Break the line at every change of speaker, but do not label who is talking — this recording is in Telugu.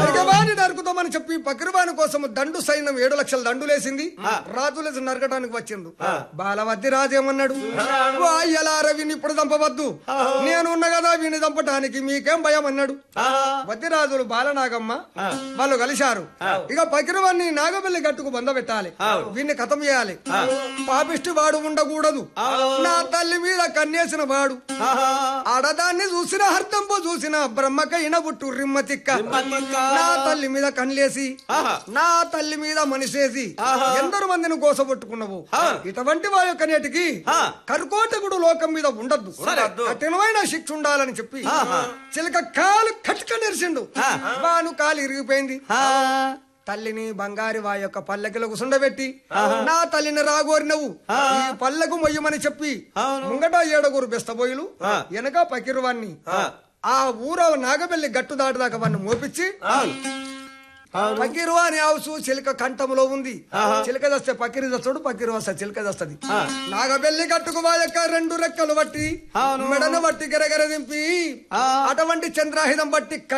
నరకవాణి నరుకుతామని చెప్పి పకిరవాణి కోసం దండు సైన్యం ఏడు లక్షల దండులేసింది రాజులేసి నరకటానికి వచ్చిండు బాలవద్ది రాజేమన్నాడు వాయ్యలార వీని ఇప్పుడు చంపవద్దు నేను ఉన్న కదా వీని చంపటానికి మీకేం భయం అన్నాడు వద్దిరాజులు బాలనాగమ్మ వాళ్ళు కలిశారు ఇక పకిరవాణ్ణి నాగబెల్లి గట్టుకు బందబెట్టాలి వీన్ని కథం చేయాలి పాపిష్టి వాడు ఉండకూడదు నా తల్లి మీద కన్నేసిన వాడు ఆడదాన్ని చూసిన హర్దంపు చూసిన బ్రహ్మకైన బుట్టు రిమ్మ తిక్క నా తల్లి మీద కన్లేసి నా తల్లి మీద మనిషేసి ఎందరు మందిని కోసబొట్టుకున్నావు ఇటువంటి వారి యొక్క నేటికి కర్కోటకుడు లోకం మీద ఉండద్దు కఠినమైన శిక్ష ఉండాలని చెప్పి చిలక కాలు కట్టుక నెరిసిండు వాను కాలు ఇరిగిపోయింది తల్లిని బంగారి వా యొక్క పల్లకిలో కుసుండబెట్టి నా తల్లిని రాగోరినవు ఈ పల్లెకు మొయ్యమని చెప్పి ముంగట ఏడుగురు బెస్తబోయిలు వెనక పకిరువాన్ని ఆ ఊర నాగబెల్లి గట్టు దాటిదాకా వాడిని మోపించి పకీరు అని హౌసు చిలక కంఠములో ఉంది చిలక దస్తే పకిరి దస్తాడు పకిరు వస్తా చిలక దస్తది నాగబెల్లి కట్టుకు వా యొక్క రెండు రెక్కలు బట్టి మెడను బట్టి గెరగెర దింపి అటువంటి చంద్రాహితం బట్టి